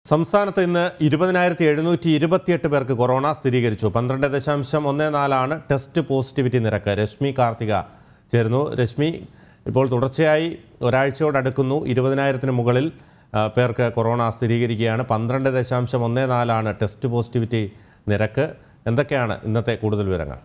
സംസ്ഥാനത്ത് ഇന്ന് ഇരുപതിനായിരത്തി എഴുന്നൂറ്റി ഇരുപത്തിയെട്ട് പേർക്ക് കൊറോണ സ്ഥിരീകരിച്ചു പന്ത്രണ്ട് ദശാംശം ഒന്ന് നാലാണ് ടെസ്റ്റ് പോസിറ്റിവിറ്റി നിരക്ക് രശ്മി കാർത്തിക ചേർന്നു രശ്മി ഇപ്പോൾ തുടർച്ചയായി ഒരാഴ്ചയോടടുക്കുന്നു ഇരുപതിനായിരത്തിന് മുകളിൽ ആ, പേർക്ക് കൊറോണ സ്ഥിരീകരിക്കുകയാണ് പന്ത്രണ്ട് ദശാംശം ഒന്ന് നാലാണ് ടെസ്റ്റ് പോസിറ്റിവിറ്റി നിരക്ക് എന്തൊക്കെയാണ് ഇന്നത്തെ കൂടുതൽ വിവരങ്ങൾ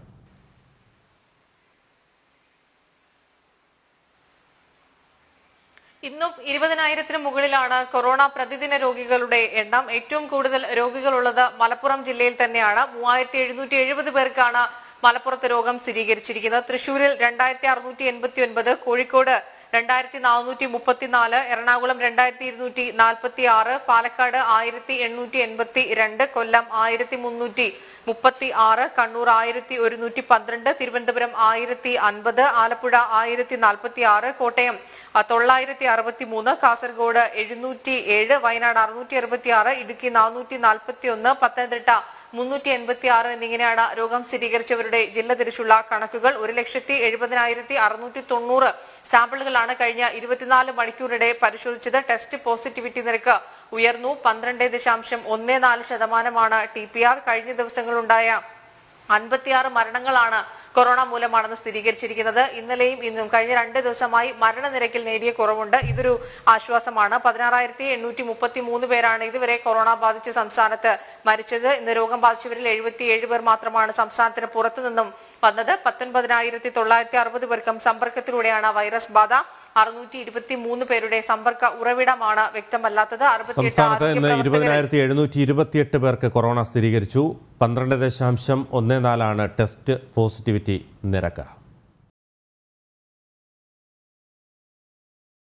ഇന്നും ഇരുപതിനായിരത്തിന് മുകളിലാണ് കൊറോണ പ്രതിദിന രോഗികളുടെ എണ്ണം ഏറ്റവും കൂടുതൽ രോഗികളുള്ളത് മലപ്പുറം ജില്ലയിൽ തന്നെയാണ് മൂവായിരത്തി എഴുന്നൂറ്റി എഴുപത് പേർക്കാണ് മലപ്പുറത്ത് രോഗം സ്ഥിരീകരിച്ചിരിക്കുന്നത് തൃശൂരിൽ രണ്ടായിരത്തി അറുന്നൂറ്റി എൺപത്തി ഒൻപത് കോഴിക്കോട് രണ്ടായിരത്തി നാനൂറ്റി മുപ്പത്തിനാല് എറണാകുളം രണ്ടായിരത്തി ഇരുന്നൂറ്റി നാൽപ്പത്തി ആറ് പാലക്കാട് ആയിരത്തി എണ്ണൂറ്റി എൺപത്തി രണ്ട് കൊല്ലം ആയിരത്തി മുന്നൂറ്റി മുപ്പത്തി ആറ് കണ്ണൂർ ആയിരത്തി ഒരുന്നൂറ്റി പന്ത്രണ്ട് തിരുവനന്തപുരം ആയിരത്തി അൻപത് ആലപ്പുഴ ആയിരത്തി നാൽപ്പത്തി ആറ് കോട്ടയം ആ, തൊള്ളായിരത്തി അറുപത്തി മൂന്ന് കാസർഗോഡ് എഴുന്നൂറ്റി ഏഴ് വയനാട് അറുന്നൂറ്റി അറുപത്തി ആറ് ഇടുക്കി നാനൂറ്റി നാൽപ്പത്തി ഒന്ന് പത്തനംതിട്ട മുന്നൂറ്റി എൺപത്തി ആറ് എന്നിങ്ങനെയാണ് രോഗം സ്ഥിരീകരിച്ചവരുടെ ജില്ല തിരിച്ചുള്ള കണക്കുകൾ ഒരു ലക്ഷത്തി എഴുപതിനായിരത്തി അറുന്നൂറ്റി തൊണ്ണൂറ് സാമ്പിളുകളാണ് കഴിഞ്ഞ ഇരുപത്തിനാല് മണിക്കൂറിടെ പരിശോധിച്ചത് ടെസ്റ്റ് പോസിറ്റിവിറ്റി നിരക്ക് ഉയർന്നു പന്ത്രണ്ട് ദശാംശം ഒന്ന് നാല് ശതമാനമാണ് ടി പി ആർ കഴിഞ്ഞ ദിവസങ്ങളുണ്ടായ അൻപത്തിയാറ് മരണങ്ങളാണ് കൊറോണ മൂലമാണെന്ന് സ്ഥിരീകരിച്ചിരിക്കുന്നത് ഇന്നലെയും ഇന്നും കഴിഞ്ഞ രണ്ട് ദിവസമായി മരണനിരക്കിൽ നേരിയ കുറവുണ്ട് ഇതൊരു ആശ്വാസമാണ് പതിനാറായിരത്തി എണ്ണൂറ്റി മുപ്പത്തി മൂന്ന് പേരാണ് ഇതുവരെ കൊറോണ ബാധിച്ച് സംസ്ഥാനത്ത് മരിച്ചത് ഇന്ന് രോഗം ബാധിച്ചവരിൽ എഴുപത്തിയേഴ് പേർ മാത്രമാണ് സംസ്ഥാനത്തിന് പുറത്തു നിന്നും വന്നത് പത്തൊൻപതിനായിരത്തി തൊള്ളായിരത്തി അറുപത് പേർക്കും സമ്പർക്കത്തിലൂടെയാണ് വൈറസ് ബാധ അറുന്നൂറ്റി ഇരുപത്തി മൂന്ന് പേരുടെ സമ്പർക്ക ഉറവിടമാണ് വ്യക്തമല്ലാത്തത് അറുപത്തിയെട്ട് സംസ്ഥാനത്ത് ആരോഗ്യ ഇന്ന് പ്രവർത്തകരെ ഇരുപതിനായിരത്തി എഴുന്നൂറ്റി ഇരുപത്തിയെട്ട് പേർക്ക് കൊറോണ സ്ഥിരീകരിച്ചു പന്ത്രണ്ട് ദശാംശം ഒന്ന് നാലാണ് ടെസ്റ്റ് പോസിറ്റിവിറ്റി നിരക്ക്